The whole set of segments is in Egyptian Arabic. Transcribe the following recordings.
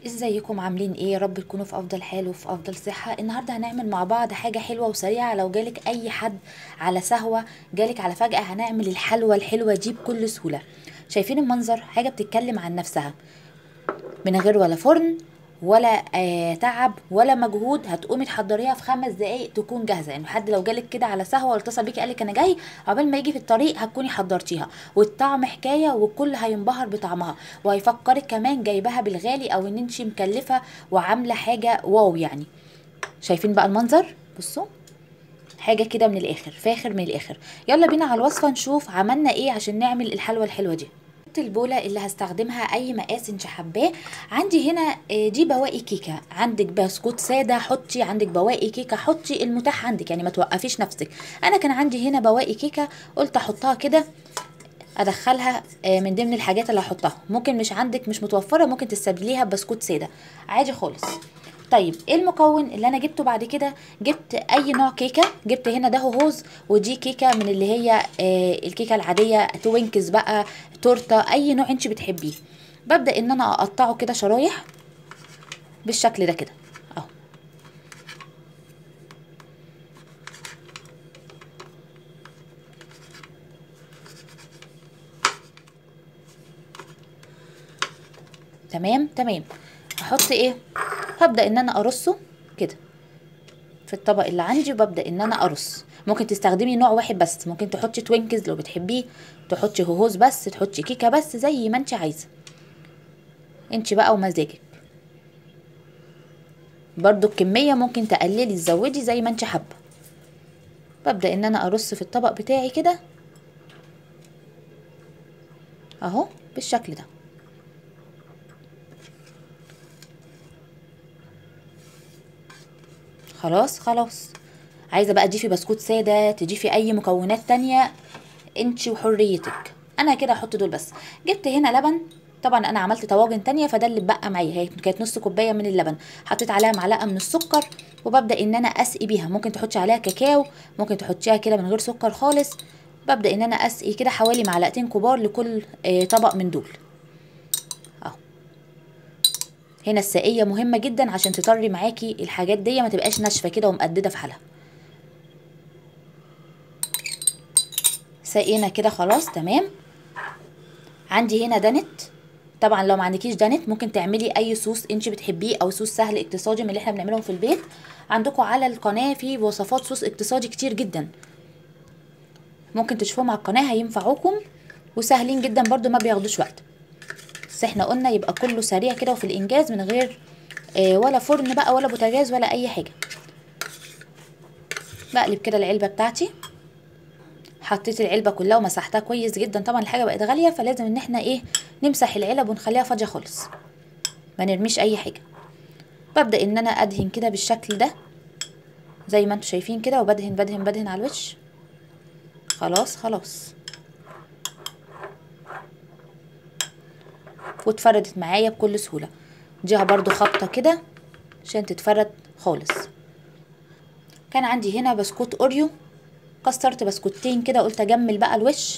ازيكم عاملين ايه يا رب تكونوا في افضل حال وفي افضل صحة النهاردة هنعمل مع بعض حاجة حلوة وسريعة لو جالك اي حد على سهوة جالك على فجأة هنعمل الحلوة الحلوة دي بكل سهولة شايفين المنظر حاجة بتتكلم عن نفسها من غير ولا فرن ولا آه تعب ولا مجهود هتقومي تحضريها في خمس دقايق تكون جاهزه يعني حد لو جالك كده على سهوه واتصل بيكي قالك انا جاي عقبال ما يجي في الطريق هتكوني حضرتيها والطعم حكايه والكل هينبهر بطعمها وهيفكرك كمان جايباها بالغالي او ان انت مكلفه وعامله حاجه واو يعني شايفين بقى المنظر بصوا حاجه كده من الاخر فاخر من الاخر يلا بينا على الوصفه نشوف عملنا ايه عشان نعمل الحلوه الحلوه دي البولة اللي هستخدمها اي مقاس انت حباه عندي هنا آه، دي بواقي كيكة عندك بسكوت سادة حطي عندك بواقي كيكة حطي المتاح عندك يعني ما توقفيش نفسك انا كان عندي هنا بواقي كيكة قلت احطها كده ادخلها آه، من ضمن الحاجات اللي هحطها ممكن مش عندك مش متوفرة ممكن تستبدليها بسكوت سادة عادي خالص طيب ايه المكون اللي انا جبته بعد كده جبت اي نوع كيكه جبت هنا ده هوز ودي كيكه من اللي هي آه الكيكه العاديه توينكس بقى تورته اي نوع انت بتحبيه ببدا ان انا اقطعه كده شرايح بالشكل ده كده اهو تمام تمام هحط ايه هبدا ان انا ارصه كده في الطبق اللي عندي وببدا ان انا ارص ممكن تستخدمي نوع واحد بس ممكن تحطي توينكز لو بتحبيه تحطي هوهوز بس تحطي كيكه بس زي ما انت عايزه انت بقى ومزاجك برضو الكميه ممكن تقللي تزودي زي ما انت حابه ببدا ان انا ارص في الطبق بتاعي كده اهو بالشكل ده خلاص خلاص عايزه بقى تضيفي بسكوت ساده تضيفي اي مكونات تانية انت وحريتك انا كده احط دول بس جبت هنا لبن طبعا انا عملت طواجن تانية فده اللي اتبقى معايا هي كانت نص كوبايه من اللبن حطيت عليها معلقه من السكر وببدا ان انا اسقي بيها ممكن تحطي عليها كاكاو ممكن تحطيها كده من غير سكر خالص ببدا ان انا اسقي كده حوالي معلقتين كبار لكل آه، طبق من دول اهو هنا السقية مهمة جدا عشان تطري معاكي الحاجات دي ما تبقاش ناشفة كده ومقددة في حالها سقينا كده خلاص تمام عندي هنا دانت طبعا لو ما عندكيش دانت ممكن تعملي اي صوص انت بتحبيه او صوص سهل اقتصادي من اللي احنا بنعملهم في البيت عندكم على القناة في وصفات صوص اقتصادي كتير جدا ممكن تشوفوهم على القناة هينفعوكم وسهلين جدا برضو ما بياخدوش وقت بس احنا قلنا يبقى كله سريع كده وفي الانجاز من غير آه ولا فرن بقى ولا بوتاجاز ولا اي حاجه بقلب كده العلبه بتاعتي حطيت العلبه كلها ومسحتها كويس جدا طبعا الحاجه بقت غاليه فلازم ان احنا ايه نمسح العلب ونخليها فاضيه خالص ما نرميش اي حاجه ببدا ان انا ادهن كده بالشكل ده زي ما انتم شايفين كده وبدهن بدهن بدهن على الوش خلاص خلاص واتفردت معايا بكل سهولة اديها برضو خبطة كده عشان تتفرد خالص كان عندي هنا بسكوت اوريو كسرت بسكوتين كده قلت اجمل بقى الوش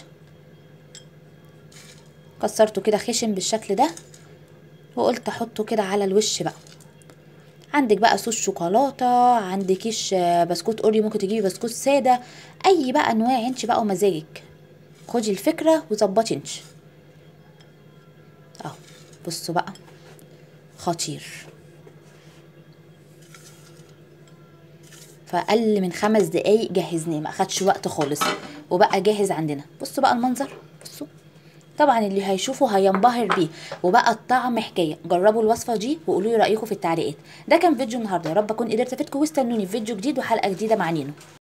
كسرته كده خشن بالشكل ده وقلت احطه كده على الوش بقى عندك بقى صوص شوكولاته عندكيش بسكوت اوريو ممكن تجيبي بسكوت ساده اي بقى انواع انت بقى ومزاجك خدي الفكره وظبطي انت اهو بصوا بقى خطير فأقل من خمس دقايق جهزناه ما أخدش وقت خالص وبقى جاهز عندنا بصوا بقى المنظر بصوا طبعا اللي هيشوفه هينبهر بيه وبقى الطعم حكايه جربوا الوصفه دي وقولوا لي رايكم في التعليقات ده كان فيديو النهارده يا رب اكون قدرت افيدكم واستنوني في فيديو جديد وحلقه جديده مع نينو